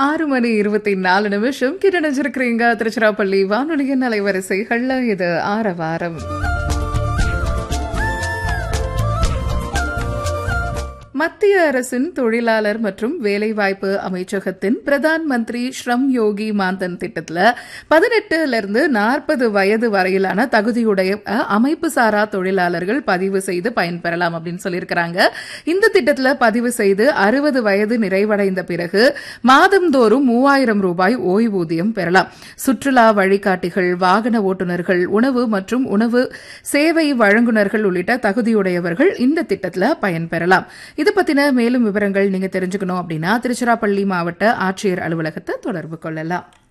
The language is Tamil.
ஆறு மணி இருபத்தி நாலு நிமிஷம் கிட்ட நினைச்சிருக்கிறீங்க திருச்சிராப்பள்ளி வானொலியின் அலைவரிசைகள்ல இது ஆரவாரம் மத்திய அரசின் தொழிலாளர் மற்றும் வேலைவாய்ப்பு அமைச்சகத்தின் பிரதான் மந்திரி ஸ்ரம் யோகி மாந்தன் திட்டத்துல பதினெட்டுல இருந்து நாற்பது வயது வரையிலான தகுதியுடைய அஹ், அமைப்பு சாரா தொழிலாளர்கள் பதிவு செய்து பயன்பெறலாம் அப்படின்னு சொல்லியிருக்கிறாங்க இந்த திட்டத்துல பதிவு செய்து அறுபது வயது நிறைவடைந்த பிறகு மாதந்தோறும் மூவாயிரம் ரூபாய் ஓய்வூதியம் பெறலாம் சுற்றுலா வழிகாட்டிகள் வாகன ஓட்டுநர்கள் உணவு மற்றும் உணவு சேவை வழங்குனர்கள் உள்ளிட்ட தகுதியுடையவர்கள் இந்த திட்டத்துல பயன்பெறலாம் இது பத்தின மேலும் விவரங்கள் நீங்க தெரிஞ்சுக்கணும் அப்படின்னா திருச்சிராப்பள்ளி மாவட்ட ஆட்சியர் அலுவலகத்தை தொடர்பு கொள்ளலாம்